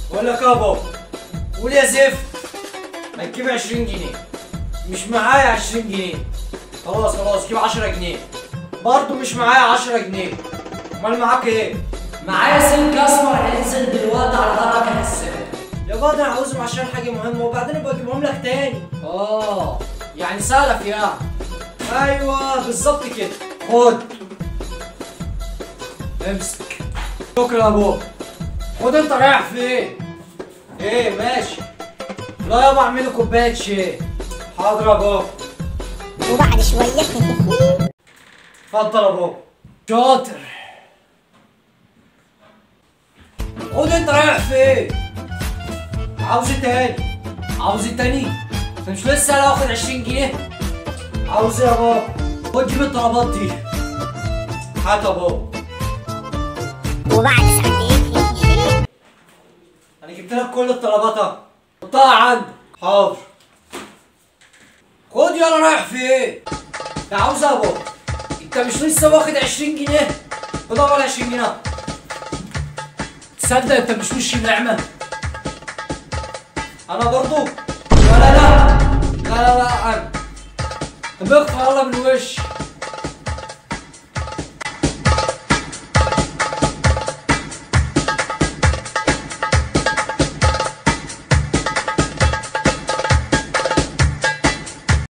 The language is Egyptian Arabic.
بقول لك يا بابا قول يا زفت ما تجيب 20 جنيه مش معايا 20 جنيه خلاص خلاص جيب 10 جنيه برضه مش معايا 10 جنيه امال معاك ايه؟ معايا سلك اسمر هينزل دلوقتي على ظهرك الحساب يا بابا انا عاوزهم عشان حاجه مهمه وبعدين ابقى اجيبهم لك تاني اه يعني سلف يعني ايوه بالظبط كده خد امسك شكرا يا بابا خد انت رايح فين ايه ماشي لا يابا اعمل لي كوبايه شاي حاضر يا بابا وبعد شوية اتفضل يا بابا شاطر خد انت رايح فين عاوز ايه تاني عاوز ايه تاني انت مش لسه انا واخد 20 جنيه عاوز ايه يا بابا خد جيب الطلبات دي هات يا بابا وبعد ساعتين انا جبت لك كل الطلبات اهو حطها عندك حاضر خد يلا رايح فين ده عاوز ايه يا بابا انت مش لسه واخد 20 جنيه خد اول 20 جنيه تصدق انت مش وش النعمه انا برضو لا لا لا لا لا لا انا طب اقطع يلا من وش